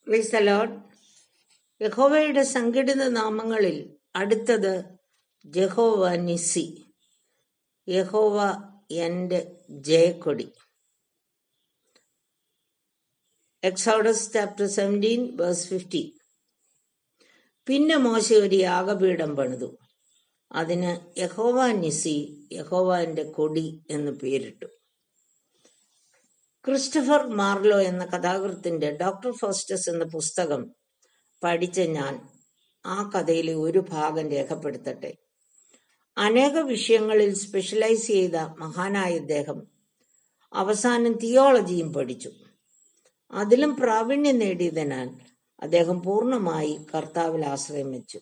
praise the Lord യഹോവയുടെ സംഘടിത നാമങ്ങളിൽ അടുത്തത് ജഹോവ നിസി യഹോവ എന്റെ ജയക്കൊടി Exodus chapter seventeen verse fifty പിന്നെ മോശ ഒരു യാഗപീഠം പണിതു അതിന് യഹോവ നിസി യഹോവ എന്റെ കൊടി എന്ന് പേരിട്ടു ക്രിസ്റ്റഫർ മാർലോ എന്ന കഥാകൃത്തിന്റെ ഡോക്ടർ ഫോസ്റ്റസ് എന്ന പുസ്തകം പഠിച്ച ഞാൻ ആ കഥയിലെ ഒരു ഭാഗം രേഖപ്പെടുത്തട്ടെ അനേക വിഷയങ്ങളിൽ സ്പെഷ്യലൈസ് ചെയ്ത മഹാനായ ഇദ്ദേഹം അവസാനം തിയോളജിയും പഠിച്ചു അതിലും പ്രാവീണ്യം നേടിയതിനാൽ അദ്ദേഹം പൂർണ്ണമായി കർത്താവിൽ ആശ്രയം വെച്ചു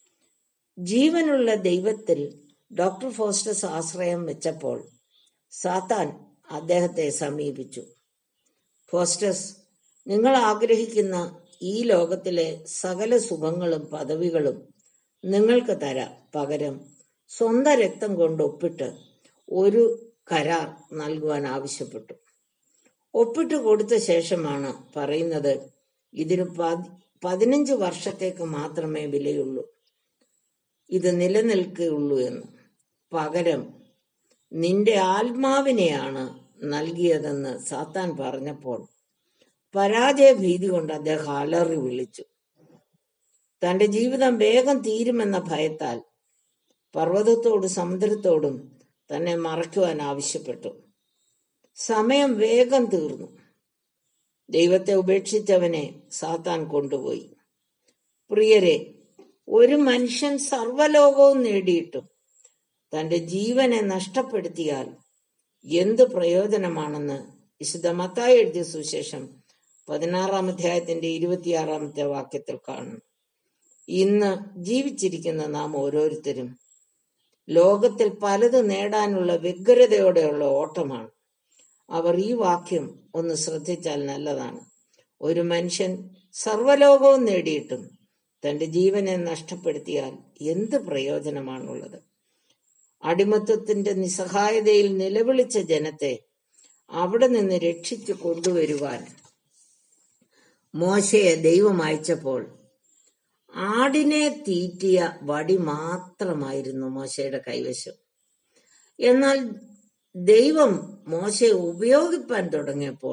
ജീവനുള്ള ദൈവത്തിൽ ഡോക്ടർ ഫോസ്റ്റസ് ആശ്രയം വെച്ചപ്പോൾ സാത്താൻ അദ്ദേഹത്തെ സമീപിച്ചു ഫോസ്റ്റസ് നിങ്ങൾ ആഗ്രഹിക്കുന്ന ഈ ലോകത്തിലെ സകല സുഖങ്ങളും പദവികളും നിങ്ങൾക്ക് തരാം പകരം സ്വന്തം രക്തം കൊണ്ട് ഒപ്പിട്ട് ഒരു കരാർ നൽകുവാൻ ആവശ്യപ്പെട്ടു ഒപ്പിട്ട് കൊടുത്ത ശേഷമാണ് പറയുന്നത് ഇതിന് പതി- പതിനഞ്ച് വർഷത്തേക്ക് മാത്രമേ വിലയുള്ളൂ ഇത് നിലനിൽക്കുകയുള്ളൂ എന്ന് പകരം നിന്റെ ആത്മാവിനെയാണ് നൽകിയതെന്ന് സാത്താൻ പറഞ്ഞപ്പോൾ പരാജയ ഭീതി കൊണ്ട് അദ്ദേഹം അലറി വിളിച്ചു തന്റെ ജീവിതം വേഗം തീരുമെന്ന ഭയത്താൽ പർവ്വതത്തോടും സമുദ്രത്തോടും തന്നെ മറയ്ക്കുവാൻ ആവശ്യപ്പെട്ടു സമയം വേഗം തീർന്നു ദൈവത്തെ ഉപേക്ഷിച്ചവനെ സാത്താൻ കൊണ്ടുപോയി പ്രിയരെ ഒരു മനുഷ്യൻ സർവ്വലോകവും നേടിയിട്ടും തന്റെ ജീവനെ നഷ്ടപ്പെടുത്തിയാൽ എന്ത് പ്രയോജനമാണെന്ന് വിശുദ്ധ മത്തായി എഴുതിയ സുശേഷം പതിനാറാം അധ്യായത്തിന്റെ ഇരുപത്തിയാറാമത്തെ വാക്യത്തിൽ കാണുന്നു ഇന്ന് ജീവിച്ചിരിക്കുന്ന നാം ഓരോരുത്തരും ലോകത്തിൽ പലത് നേടാനുള്ള വ്യഗ്രതയോടെയുള്ള ഓട്ടമാണ് അവർ ഈ വാക്യം ഒന്ന് ശ്രദ്ധിച്ചാൽ നല്ലതാണ് ഒരു മനുഷ്യൻ സർവ്വലോകവും നേടിയിട്ടും തന്റെ ജീവനെ നഷ്ടപ്പെടുത്തിയാൽ എന്ത് പ്രയോജനമാണുള്ളത് അടിമത്വത്തിന്റെ നിസ്സഹായതയിൽ നിലവിളിച്ച ജനത്തെ അവിടെ നിന്ന് രക്ഷിച്ചു കൊണ്ടുവരുവാൻ മോശയെ ദൈവം അയച്ചപ്പോൾ ആടിനെ തീറ്റിയ വടി മാത്രമായിരുന്നു മോശയുടെ കൈവശം എന്നാൽ ദൈവം മോശയെ ഉപയോഗിപ്പാൻ തുടങ്ങിയപ്പോൾ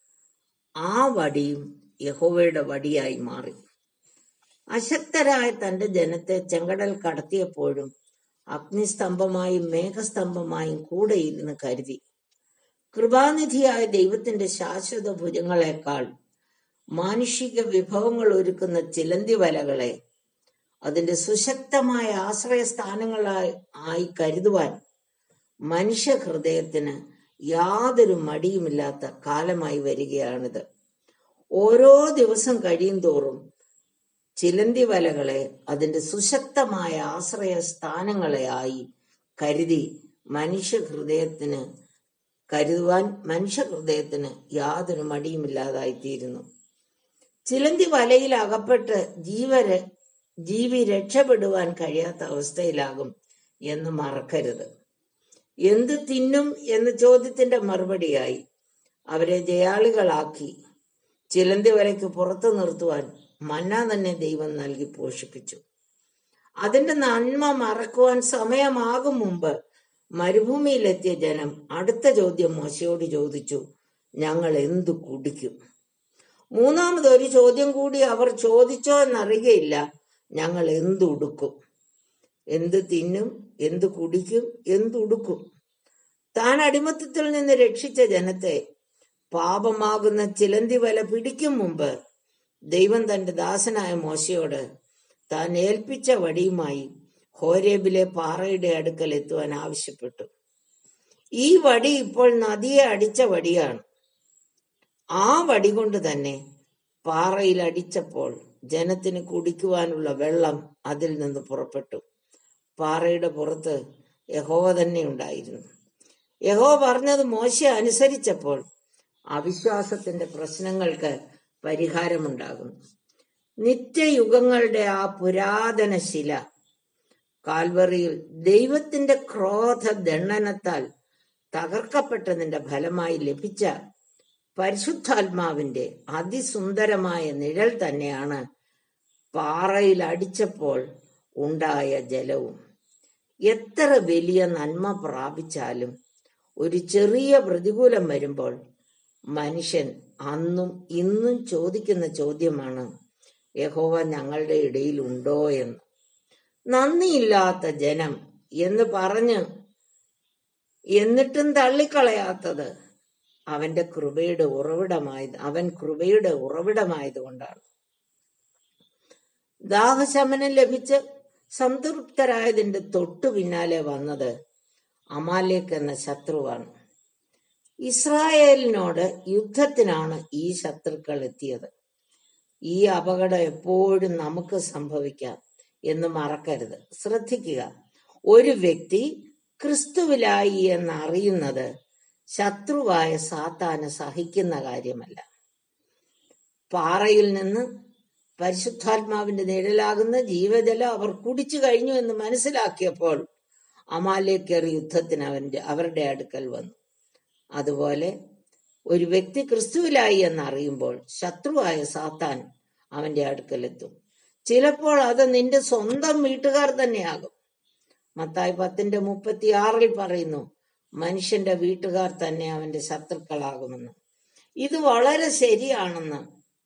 ആ വടിയും യഹോവയുടെ വടിയായി മാറി അശക്തരായ തന്റെ ജനത്തെ ചെങ്കടൽ കടത്തിയപ്പോഴും അഗ്നിസ്തംഭമായും മേഘസ്തംഭമായും കൂടെ ഇരുന്ന് കരുതി കൃപാനിധിയായ ദൈവത്തിന്റെ ശാശ്വത ഭുജങ്ങളെക്കാൾ മാനുഷിക വിഭവങ്ങൾ ഒരുക്കുന്ന ചിലന്തി വലകളെ അതിന്റെ സുശക്തമായ ആശ്രയസ്ഥാനങ്ങളായി ആയി കരുതുവാൻ മനുഷ്യ ഹൃദയത്തിന് യാതൊരു മടിയുമില്ലാത്ത കാലമായി വരികയാണിത് ഓരോ ദിവസം കഴിയും തോറും ചിലന്തി വലകളെ അതിന്റെ സുശക്തമായ ആശ്രയ സ്ഥാനങ്ങളെ ആയി കരുതി മനുഷ്യ ഹൃദയത്തിന് കരുതുവാൻ മനുഷ്യ ഹൃദയത്തിന് യാതൊരു മടിയുമില്ലാതായിത്തീരുന്നു ചിലന്തി വലയിൽ അകപ്പെട്ട് ജീവര് ജീവി രക്ഷപ്പെടുവാൻ കഴിയാത്ത അവസ്ഥയിലാകും എന്ന് മറക്കരുത് എന്ത് തിന്നും എന്ന ചോദ്യത്തിന്റെ മറുപടിയായി അവരെ ജയാളികളാക്കി ചിലന്തി വലയ്ക്ക് പുറത്തു നിർത്തുവാൻ മന്ന തന്നെ ദൈവം നൽകി പോഷിപ്പിച്ചു അതിന്റെ നന്മ മറക്കുവാൻ സമയമാകും മുമ്പ് മരുഭൂമിയിലെത്തിയ ജനം അടുത്ത ചോദ്യം മോശയോട് ചോദിച്ചു ഞങ്ങൾ എന്തു കുടിക്കും മൂന്നാമത് ഒരു ചോദ്യം കൂടി അവർ ചോദിച്ചോ എന്നറിയയില്ല ഞങ്ങൾ എന്തുടുക്കും എന്ത് തിന്നും എന്ത് കുടിക്കും എന്തുടുക്കും താൻ അടിമത്തത്തിൽ നിന്ന് രക്ഷിച്ച ജനത്തെ പാപമാകുന്ന ചിലന്തി വല പിടിക്കും മുമ്പ് ദൈവം തന്റെ ദാസനായ മോശയോട് താൻ ഏൽപ്പിച്ച വടിയുമായി ഹോരേബിലെ പാറയുടെ അടുക്കൽ എത്തുവാൻ ആവശ്യപ്പെട്ടു ഈ വടി ഇപ്പോൾ നദിയെ അടിച്ച വടിയാണ് ആ വടി കൊണ്ട് തന്നെ പാറയിൽ അടിച്ചപ്പോൾ ജനത്തിന് കുടിക്കുവാനുള്ള വെള്ളം അതിൽ നിന്ന് പുറപ്പെട്ടു പാറയുടെ പുറത്ത് യഹോവ തന്നെ ഉണ്ടായിരുന്നു യഹോവ പറഞ്ഞത് മോശ അനുസരിച്ചപ്പോൾ അവിശ്വാസത്തിന്റെ പ്രശ്നങ്ങൾക്ക് പരിഹാരമുണ്ടാകുന്നു നിത്യയുഗങ്ങളുടെ ആ പുരാതന ശില കാൽവറിയിൽ ദൈവത്തിന്റെ ക്രോധ ദണ്ഡനത്താൽ തകർക്കപ്പെട്ടതിന്റെ ഫലമായി ലഭിച്ച പരിശുദ്ധാത്മാവിന്റെ അതിസുന്ദരമായ നിഴൽ തന്നെയാണ് പാറയിൽ അടിച്ചപ്പോൾ ഉണ്ടായ ജലവും എത്ര വലിയ നന്മ പ്രാപിച്ചാലും ഒരു ചെറിയ പ്രതികൂലം വരുമ്പോൾ മനുഷ്യൻ അന്നും ഇന്നും ചോദിക്കുന്ന ചോദ്യമാണ് യഹോവ ഞങ്ങളുടെ ഇടയിൽ ഉണ്ടോ എന്ന് നന്ദിയില്ലാത്ത ജനം എന്ന് പറഞ്ഞ് എന്നിട്ടും തള്ളിക്കളയാത്തത് അവന്റെ കൃപയുടെ ഉറവിടമായത് അവൻ കൃപയുടെ ഉറവിടമായതുകൊണ്ടാണ് ദാഹശമനം ലഭിച്ച് സംതൃപ്തരായതിന്റെ തൊട്ടു പിന്നാലെ വന്നത് അമാലേക്ക് എന്ന ശത്രുവാണ് ഇസ്രായേലിനോട് യുദ്ധത്തിനാണ് ഈ ശത്രുക്കൾ എത്തിയത് ഈ അപകടം എപ്പോഴും നമുക്ക് സംഭവിക്കാം എന്ന് മറക്കരുത് ശ്രദ്ധിക്കുക ഒരു വ്യക്തി ക്രിസ്തുവിലായി എന്നറിയുന്നത് ശത്രുവായ സാത്താന് സഹിക്കുന്ന കാര്യമല്ല പാറയിൽ നിന്ന് പരിശുദ്ധാത്മാവിന്റെ നിഴലാകുന്ന ജീവജലം അവർ കുടിച്ചു കഴിഞ്ഞു എന്ന് മനസ്സിലാക്കിയപ്പോൾ അമാലേക്കർ യുദ്ധത്തിന് അവന്റെ അവരുടെ അടുക്കൽ വന്നു അതുപോലെ ഒരു വ്യക്തി ക്രിസ്തുവിലായി എന്നറിയുമ്പോൾ ശത്രുവായ സാത്താൻ അവന്റെ അടുക്കലെത്തും ചിലപ്പോൾ അത് നിന്റെ സ്വന്തം വീട്ടുകാർ തന്നെയാകും മത്തായി പത്തിന്റെ മുപ്പത്തിയാറിൽ പറയുന്നു മനുഷ്യന്റെ വീട്ടുകാർ തന്നെ അവന്റെ ശത്രുക്കളാകുമെന്ന് ഇത് വളരെ ശരിയാണെന്ന്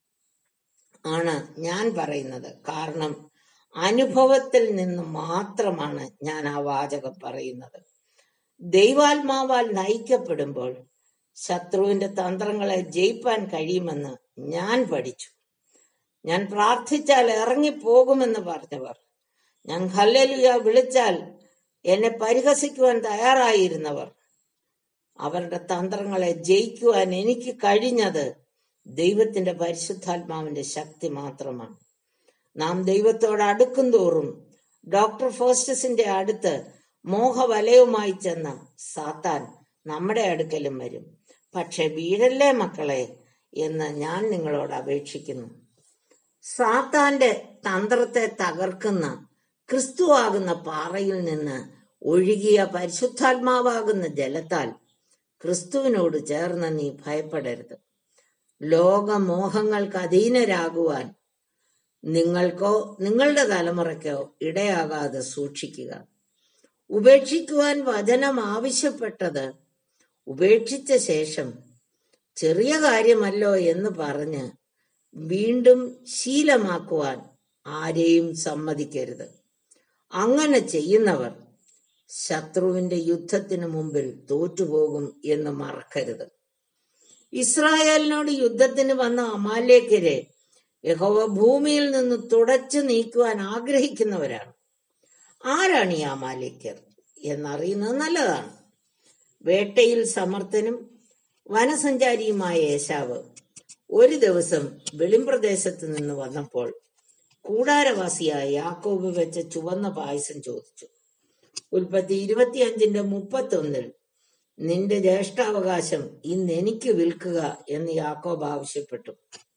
ആണ് ഞാൻ പറയുന്നത് കാരണം അനുഭവത്തിൽ നിന്ന് മാത്രമാണ് ഞാൻ ആ വാചകം പറയുന്നത് ദൈവാത്മാവാൽ നയിക്കപ്പെടുമ്പോൾ ശത്രുവിന്റെ തന്ത്രങ്ങളെ ജയിപ്പാൻ കഴിയുമെന്ന് ഞാൻ പഠിച്ചു ഞാൻ പ്രാർത്ഥിച്ചാൽ ഇറങ്ങിപ്പോകുമെന്ന് പറഞ്ഞവർ ഞാൻ ഹല്ലലുയ വിളിച്ചാൽ എന്നെ പരിഹസിക്കുവാൻ തയ്യാറായിരുന്നവർ അവരുടെ തന്ത്രങ്ങളെ ജയിക്കുവാൻ എനിക്ക് കഴിഞ്ഞത് ദൈവത്തിന്റെ പരിശുദ്ധാത്മാവിന്റെ ശക്തി മാത്രമാണ് നാം ദൈവത്തോട് അടുക്കും തോറും ഡോക്ടർ ഫോസ്റ്റസിന്റെ അടുത്ത് മോഹവലയവുമായി ചെന്ന സാത്താൻ നമ്മുടെ അടുക്കലും വരും പക്ഷെ വീഴല്ലേ മക്കളെ എന്ന് ഞാൻ നിങ്ങളോട് അപേക്ഷിക്കുന്നു സാത്താന്റെ തന്ത്രത്തെ തകർക്കുന്ന ക്രിസ്തുവാകുന്ന പാറയിൽ നിന്ന് ഒഴുകിയ പരിശുദ്ധാത്മാവാകുന്ന ജലത്താൽ ക്രിസ്തുവിനോട് ചേർന്ന് നീ ഭയപ്പെടരുത് ലോകമോഹങ്ങൾക്ക് അധീനരാകുവാൻ നിങ്ങൾക്കോ നിങ്ങളുടെ തലമുറയ്ക്കോ ഇടയാകാതെ സൂക്ഷിക്കുക ഉപേക്ഷിക്കുവാൻ വചനം ആവശ്യപ്പെട്ടത് ഉപേക്ഷിച്ച ശേഷം ചെറിയ കാര്യമല്ലോ എന്ന് പറഞ്ഞ് വീണ്ടും ശീലമാക്കുവാൻ ആരെയും സമ്മതിക്കരുത് അങ്ങനെ ചെയ്യുന്നവർ ശത്രുവിന്റെ യുദ്ധത്തിന് മുമ്പിൽ തോറ്റുപോകും എന്ന് മറക്കരുത് ഇസ്രായേലിനോട് യുദ്ധത്തിന് വന്ന അമാലേക്കരെ യഹോവ ഭൂമിയിൽ നിന്ന് തുടച്ചു നീക്കുവാൻ ആഗ്രഹിക്കുന്നവരാണ് ആരാണ് ഈ അമാലേക്കർ എന്നറിയുന്നത് നല്ലതാണ് വേട്ടയിൽ സമർത്ഥനും വനസഞ്ചാരിയുമായ യേശാവ് ഒരു ദിവസം വെളിമ്പ്രദേശത്ത് നിന്ന് വന്നപ്പോൾ കൂടാരവാസിയായ യാക്കോബ് വെച്ച ചുവന്ന പായസം ചോദിച്ചു ഉൽപ്പത്തി ഇരുപത്തിയഞ്ചിന്റെ മുപ്പത്തൊന്നിൽ നിന്റെ ജ്യേഷ്ഠാവകാശം ഇന്ന് എനിക്ക് വിൽക്കുക എന്ന് യാക്കോബ് ആവശ്യപ്പെട്ടു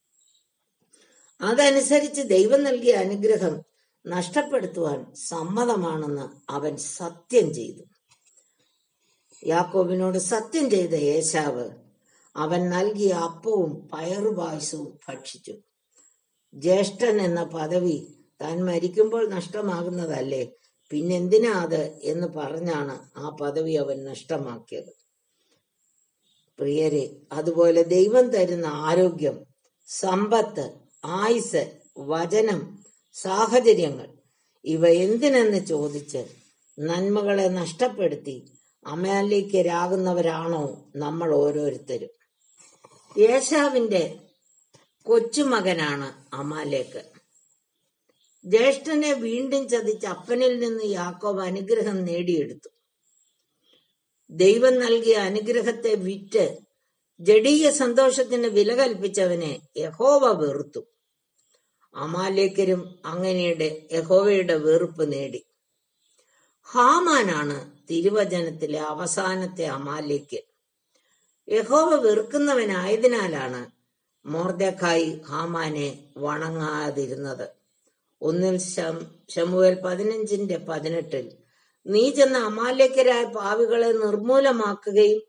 അതനുസരിച്ച് ദൈവം നൽകിയ അനുഗ്രഹം നഷ്ടപ്പെടുത്തുവാൻ സമ്മതമാണെന്ന് അവൻ സത്യം ചെയ്തു യാക്കോബിനോട് സത്യം ചെയ്ത യേശാവ് അവൻ നൽകിയ അപ്പവും പയറുപായസവും ഭക്ഷിച്ചു ജ്യേഷ്ഠൻ എന്ന പദവി താൻ മരിക്കുമ്പോൾ നഷ്ടമാകുന്നതല്ലേ പിന്നെന്തിനാ അത് എന്ന് പറഞ്ഞാണ് ആ പദവി അവൻ നഷ്ടമാക്കിയത് പ്രിയരെ അതുപോലെ ദൈവം തരുന്ന ആരോഗ്യം സമ്പത്ത് ആയുസ് വചനം സാഹചര്യങ്ങൾ ഇവ എന്തിനെന്ന് ചോദിച്ച് നന്മകളെ നഷ്ടപ്പെടുത്തി അമേലിക്കരാകുന്നവരാണോ നമ്മൾ ഓരോരുത്തരും യേശാവിന്റെ കൊച്ചുമകനാണ് അമാലേക്ക് ജ്യേഷ്ഠനെ വീണ്ടും ചതിച്ച് അപ്പനിൽ നിന്ന് യാക്കോബ് അനുഗ്രഹം നേടിയെടുത്തു ദൈവം നൽകിയ അനുഗ്രഹത്തെ വിറ്റ് ജഡീയ സന്തോഷത്തിന് വില കൽപ്പിച്ചവനെ യഹോവ വെറുത്തു അമാലേക്കരും അങ്ങനെയുടെ യഹോവയുടെ വെറുപ്പ് നേടി ഹാമാനാണ് തിരുവചനത്തിലെ അവസാനത്തെ അമാലേക്ക് യഹോവ വെറുക്കുന്നവനായതിനാലാണ് മോർദക്കായി ഹാമാനെ വണങ്ങാതിരുന്നത് ഒന്നിൽ ശമുവേൽ പതിനഞ്ചിന്റെ പതിനെട്ടിൽ നീ ചെന്ന അമാലേക്കരായ പാവികളെ നിർമൂലമാക്കുകയും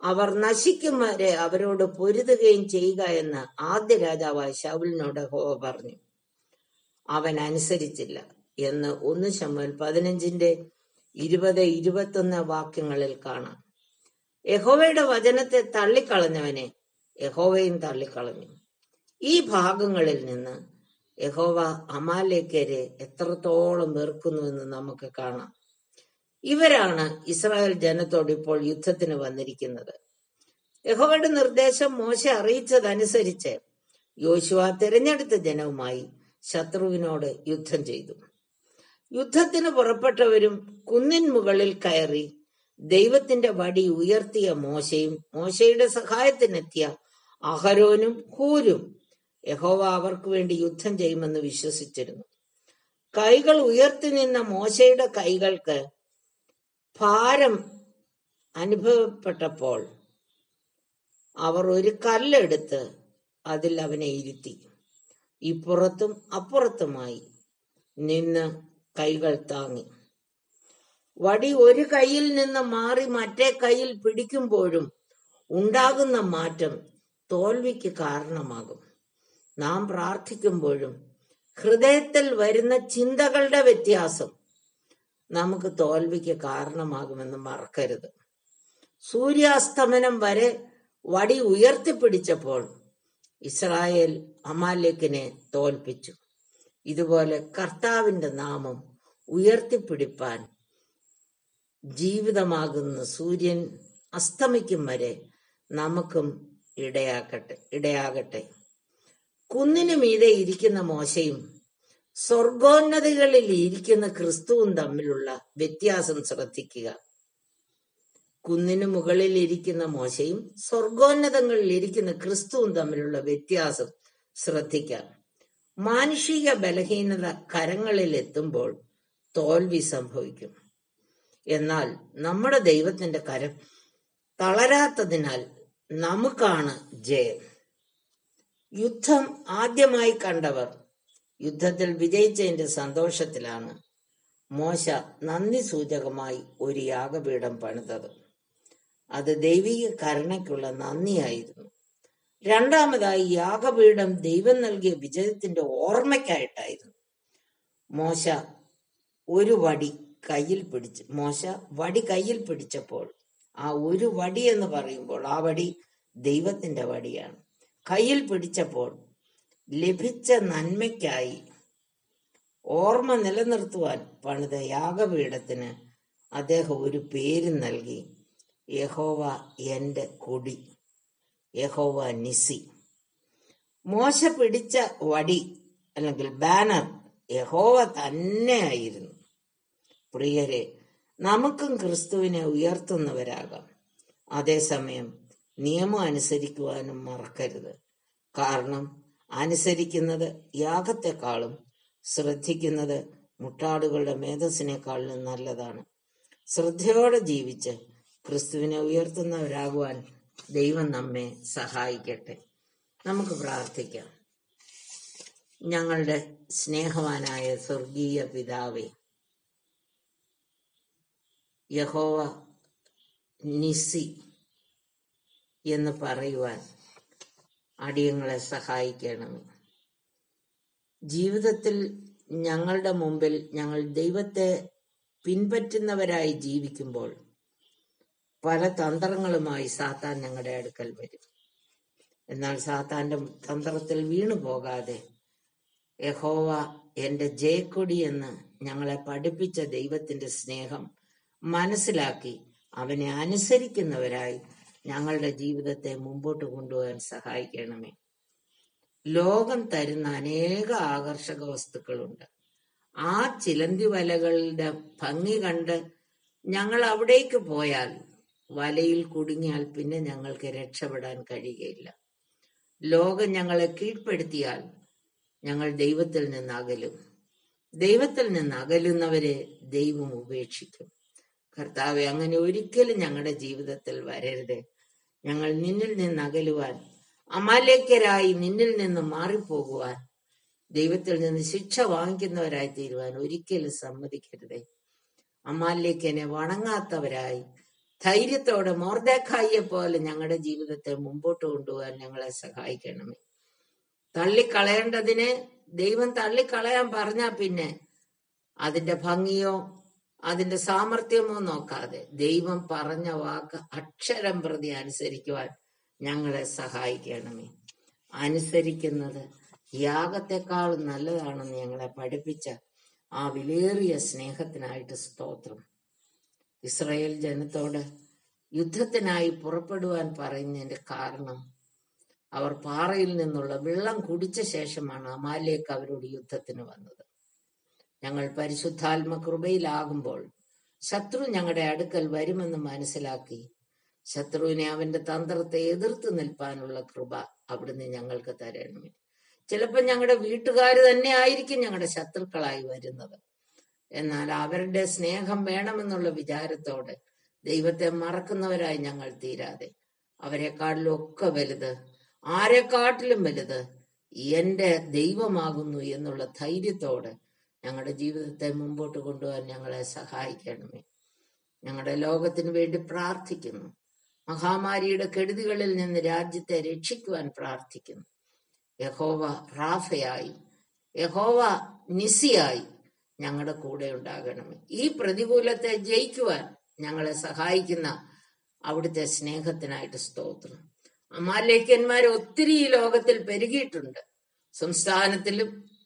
അവർ നശിക്കും വരെ അവരോട് പൊരുതുകയും ചെയ്യുക എന്ന് ആദ്യ രാജാവായ ശൗലിനോട് ഹോവ പറഞ്ഞു അവൻ അനുസരിച്ചില്ല എന്ന് ഒന്ന് ശമ്മൽ പതിനഞ്ചിന്റെ ഇരുപത് ഇരുപത്തൊന്ന് വാക്യങ്ങളിൽ കാണാം യഹോവയുടെ വചനത്തെ തള്ളിക്കളഞ്ഞവനെ യഹോവയും തള്ളിക്കളഞ്ഞു ഈ ഭാഗങ്ങളിൽ നിന്ന് യഹോവ അമാലേക്കരെ എത്രത്തോളം വെറുക്കുന്നുവെന്ന് നമുക്ക് കാണാം ഇവരാണ് ഇസ്രായേൽ ജനത്തോട് ഇപ്പോൾ യുദ്ധത്തിന് വന്നിരിക്കുന്നത് യഹോവയുടെ നിർദ്ദേശം മോശ അറിയിച്ചതനുസരിച്ച് യോശുവ തിരഞ്ഞെടുത്ത ജനവുമായി ശത്രുവിനോട് യുദ്ധം ചെയ്തു യുദ്ധത്തിന് പുറപ്പെട്ടവരും കുന്നിൻ മുകളിൽ കയറി ദൈവത്തിന്റെ വടി ഉയർത്തിയ മോശയും മോശയുടെ സഹായത്തിനെത്തിയ അഹരോനും ഹൂരും യഹോവ അവർക്ക് വേണ്ടി യുദ്ധം ചെയ്യുമെന്ന് വിശ്വസിച്ചിരുന്നു കൈകൾ ഉയർത്തി നിന്ന മോശയുടെ കൈകൾക്ക് ഭാരം അനുഭവപ്പെട്ടപ്പോൾ അവർ ഒരു കല്ലെടുത്ത് അതിൽ അവനെ ഇരുത്തി ഇപ്പുറത്തും അപ്പുറത്തുമായി നിന്ന് കൈകൾ താങ്ങി വടി ഒരു കൈയിൽ നിന്ന് മാറി മറ്റേ കൈയിൽ പിടിക്കുമ്പോഴും ഉണ്ടാകുന്ന മാറ്റം തോൽവിക്ക് കാരണമാകും നാം പ്രാർത്ഥിക്കുമ്പോഴും ഹൃദയത്തിൽ വരുന്ന ചിന്തകളുടെ വ്യത്യാസം നമുക്ക് തോൽവിക്ക് കാരണമാകുമെന്ന് മറക്കരുത് സൂര്യാസ്തമനം വരെ വടി ഉയർത്തിപ്പിടിച്ചപ്പോൾ ഇസ്രായേൽ അമാലേക്കിനെ തോൽപ്പിച്ചു ഇതുപോലെ കർത്താവിന്റെ നാമം ഉയർത്തിപ്പിടിപ്പാൻ ജീവിതമാകുന്ന സൂര്യൻ അസ്തമിക്കും വരെ നമുക്കും ഇടയാക്കട്ടെ ഇടയാകട്ടെ കുന്നിനു മീതെ ഇരിക്കുന്ന മോശയും സ്വർഗോന്നതികളിൽ ഇരിക്കുന്ന ക്രിസ്തുവും തമ്മിലുള്ള വ്യത്യാസം ശ്രദ്ധിക്കുക കുന്നിനു മുകളിൽ ഇരിക്കുന്ന മോശയും സ്വർഗോന്നതങ്ങളിൽ ഇരിക്കുന്ന ക്രിസ്തുവും തമ്മിലുള്ള വ്യത്യാസം ശ്രദ്ധിക്കാം മാനുഷിക ബലഹീനത കരങ്ങളിൽ എത്തുമ്പോൾ തോൽവി സംഭവിക്കും എന്നാൽ നമ്മുടെ ദൈവത്തിന്റെ കരം തളരാത്തതിനാൽ നമുക്കാണ് ജയം യുദ്ധം ആദ്യമായി കണ്ടവർ യുദ്ധത്തിൽ വിജയിച്ചതിന്റെ സന്തോഷത്തിലാണ് മോശ നന്ദി സൂചകമായി ഒരു യാഗപീഠം പണിതത് അത് ദൈവിക കരുണയ്ക്കുള്ള നന്ദിയായിരുന്നു രണ്ടാമതായി യാഗപീഠം ദൈവം നൽകിയ വിജയത്തിന്റെ ഓർമ്മയ്ക്കായിട്ടായിരുന്നു മോശ ഒരു വടി കയ്യിൽ പിടിച്ച് മോശ വടി കയ്യിൽ പിടിച്ചപ്പോൾ ആ ഒരു വടി എന്ന് പറയുമ്പോൾ ആ വടി ദൈവത്തിന്റെ വടിയാണ് കയ്യിൽ പിടിച്ചപ്പോൾ ലഭിച്ച നന്മയ്ക്കായി ഓർമ്മ നിലനിർത്തുവാൻ പണിത യാഗപീഠത്തിന് അദ്ദേഹം ഒരു പേര് നൽകി യഹോവ എന്റെ കൊടി യഹോവ നിസി മോശ പിടിച്ച വടി അല്ലെങ്കിൽ ബാനർ യഹോവ തന്നെയായിരുന്നു പ്രിയരെ നമുക്കും ക്രിസ്തുവിനെ ഉയർത്തുന്നവരാകാം അതേസമയം നിയമം അനുസരിക്കുവാനും മറക്കരുത് കാരണം അനുസരിക്കുന്നത് യാഗത്തെക്കാളും ശ്രദ്ധിക്കുന്നത് മുട്ടാടുകളുടെ മേധസ്സിനേക്കാളും നല്ലതാണ് ശ്രദ്ധയോടെ ജീവിച്ച് ക്രിസ്തുവിനെ ഉയർത്തുന്നവരാകുവാൻ ദൈവം നമ്മെ സഹായിക്കട്ടെ നമുക്ക് പ്രാർത്ഥിക്കാം ഞങ്ങളുടെ സ്നേഹവാനായ സ്വർഗീയ പിതാവേ യഹോവ നിസി എന്ന് പറയുവാൻ അടിയങ്ങളെ സഹായിക്കണമേ ജീവിതത്തിൽ ഞങ്ങളുടെ മുമ്പിൽ ഞങ്ങൾ ദൈവത്തെ പിൻപറ്റുന്നവരായി ജീവിക്കുമ്പോൾ പല തന്ത്രങ്ങളുമായി സാത്താൻ ഞങ്ങളുടെ അടുക്കൽ വരും എന്നാൽ സാത്താന്റെ തന്ത്രത്തിൽ വീണു പോകാതെ യഹോവ എന്റെ ജയക്കൊടി എന്ന് ഞങ്ങളെ പഠിപ്പിച്ച ദൈവത്തിന്റെ സ്നേഹം മനസ്സിലാക്കി അവനെ അനുസരിക്കുന്നവരായി ഞങ്ങളുടെ ജീവിതത്തെ മുമ്പോട്ട് കൊണ്ടുപോകാൻ സഹായിക്കണമേ ലോകം തരുന്ന അനേക ആകർഷക വസ്തുക്കളുണ്ട് ആ ചിലന്തി വലകളുടെ ഭംഗി കണ്ട് ഞങ്ങൾ അവിടേക്ക് പോയാൽ വലയിൽ കുടുങ്ങിയാൽ പിന്നെ ഞങ്ങൾക്ക് രക്ഷപ്പെടാൻ കഴിയുകയില്ല ലോകം ഞങ്ങളെ കീഴ്പ്പെടുത്തിയാൽ ഞങ്ങൾ ദൈവത്തിൽ നിന്ന് അകലും ദൈവത്തിൽ നിന്ന് അകലുന്നവരെ ദൈവം ഉപേക്ഷിക്കും കർത്താവെ അങ്ങനെ ഒരിക്കലും ഞങ്ങളുടെ ജീവിതത്തിൽ വരരുത് ഞങ്ങൾ നിന്നിൽ നിന്ന് അകലുവാൻ അമാലേക്കരായി നിന്നിൽ നിന്ന് മാറിപ്പോകുവാൻ ദൈവത്തിൽ നിന്ന് ശിക്ഷ വാങ്ങിക്കുന്നവരായി തീരുവാൻ ഒരിക്കലും സമ്മതിക്കരുതേ അമാലേക്കനെ വണങ്ങാത്തവരായി ധൈര്യത്തോടെ മോർദേക്കായിയെ പോലെ ഞങ്ങളുടെ ജീവിതത്തെ മുമ്പോട്ട് കൊണ്ടുപോകാൻ ഞങ്ങളെ സഹായിക്കണമേ തള്ളിക്കളയേണ്ടതിനെ ദൈവം തള്ളിക്കളയാൻ പറഞ്ഞാ പിന്നെ അതിന്റെ ഭംഗിയോ അതിന്റെ സാമർഥ്യമോ നോക്കാതെ ദൈവം പറഞ്ഞ വാക്ക് അക്ഷരം പ്രതി അനുസരിക്കുവാൻ ഞങ്ങളെ സഹായിക്കണമേ അനുസരിക്കുന്നത് യാഗത്തെക്കാളും നല്ലതാണെന്ന് ഞങ്ങളെ പഠിപ്പിച്ച ആ വിലേറിയ സ്നേഹത്തിനായിട്ട് സ്തോത്രം ഇസ്രായേൽ ജനത്തോട് യുദ്ധത്തിനായി പുറപ്പെടുവാൻ പറയുന്നതിന്റെ കാരണം അവർ പാറയിൽ നിന്നുള്ള വെള്ളം കുടിച്ച ശേഷമാണ് അമാലേക്ക് അവരോട് യുദ്ധത്തിന് വന്നത് ഞങ്ങൾ പരിശുദ്ധാത്മ കൃപയിലാകുമ്പോൾ ശത്രു ഞങ്ങളുടെ അടുക്കൽ വരുമെന്ന് മനസ്സിലാക്കി ശത്രുവിനെ അവന്റെ തന്ത്രത്തെ എതിർത്ത് നിൽപ്പാനുള്ള കൃപ അവിടുന്ന് ഞങ്ങൾക്ക് തരണമേ ചിലപ്പോൾ ഞങ്ങളുടെ വീട്ടുകാർ തന്നെ ആയിരിക്കും ഞങ്ങളുടെ ശത്രുക്കളായി വരുന്നത് എന്നാൽ അവരുടെ സ്നേഹം വേണമെന്നുള്ള വിചാരത്തോടെ ദൈവത്തെ മറക്കുന്നവരായി ഞങ്ങൾ തീരാതെ അവരെക്കാട്ടിലും ഒക്കെ വലുത് ആരെക്കാട്ടിലും വലുത് എന്റെ ദൈവമാകുന്നു എന്നുള്ള ധൈര്യത്തോടെ ഞങ്ങളുടെ ജീവിതത്തെ മുമ്പോട്ട് കൊണ്ടുപോകാൻ ഞങ്ങളെ സഹായിക്കണമേ ഞങ്ങളുടെ ലോകത്തിന് വേണ്ടി പ്രാർത്ഥിക്കുന്നു മഹാമാരിയുടെ കെടുതികളിൽ നിന്ന് രാജ്യത്തെ രക്ഷിക്കുവാൻ പ്രാർത്ഥിക്കുന്നു യഹോവ റാഫയായി യഹോവ നിസിയായി ഞങ്ങളുടെ കൂടെ ഉണ്ടാകണമേ ഈ പ്രതികൂലത്തെ ജയിക്കുവാൻ ഞങ്ങളെ സഹായിക്കുന്ന അവിടുത്തെ സ്നേഹത്തിനായിട്ട് സ്തോത്രം അമാലേക്കന്മാർ ഒത്തിരി ഈ ലോകത്തിൽ പെരുകിയിട്ടുണ്ട് സംസ്ഥാനത്തിലും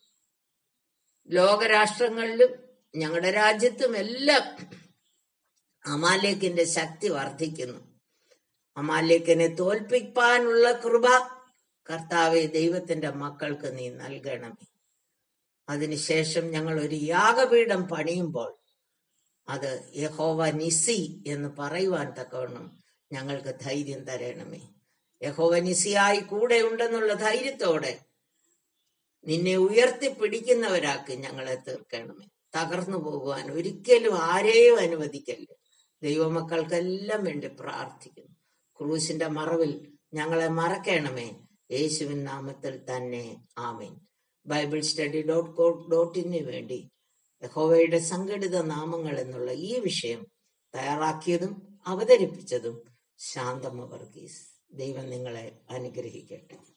ലോകരാഷ്ട്രങ്ങളിലും ഞങ്ങളുടെ രാജ്യത്തും എല്ലാം അമാലേക്കിന്റെ ശക്തി വർദ്ധിക്കുന്നു അമാലേക്കിനെ തോൽപ്പിക്കാനുള്ള കൃപ കർത്താവെ ദൈവത്തിന്റെ മക്കൾക്ക് നീ നൽകണമേ അതിനുശേഷം ഞങ്ങൾ ഒരു യാഗപീഠം പണിയുമ്പോൾ അത് യഹോവ നിസി എന്ന് പറയുവാൻ തക്കവണ്ണം ഞങ്ങൾക്ക് ധൈര്യം തരണമേ യഹോവ നിസിയായി കൂടെ ഉണ്ടെന്നുള്ള ധൈര്യത്തോടെ നിന്നെ ഉയർത്തിപ്പിടിക്കുന്നവരാക്കി ഞങ്ങളെ തീർക്കണമേ തകർന്നു പോകുവാൻ ഒരിക്കലും ആരെയും അനുവദിക്കല്ല ദൈവമക്കൾക്കെല്ലാം വേണ്ടി പ്രാർത്ഥിക്കുന്നു ക്രൂശിന്റെ മറവിൽ ഞങ്ങളെ മറക്കണമേ യേശുവിൻ നാമത്തിൽ തന്നെ ആമേൻ Bible study dot co dot in വേണ്ടി യഹോവയുടെ സംഘടിത നാമങ്ങൾ എന്നുള്ള ഈ വിഷയം തയ്യാറാക്കിയതും അവതരിപ്പിച്ചതും ശാന്തമ വർഗീസ് ദൈവം നിങ്ങളെ അനുഗ്രഹിക്കട്ടെ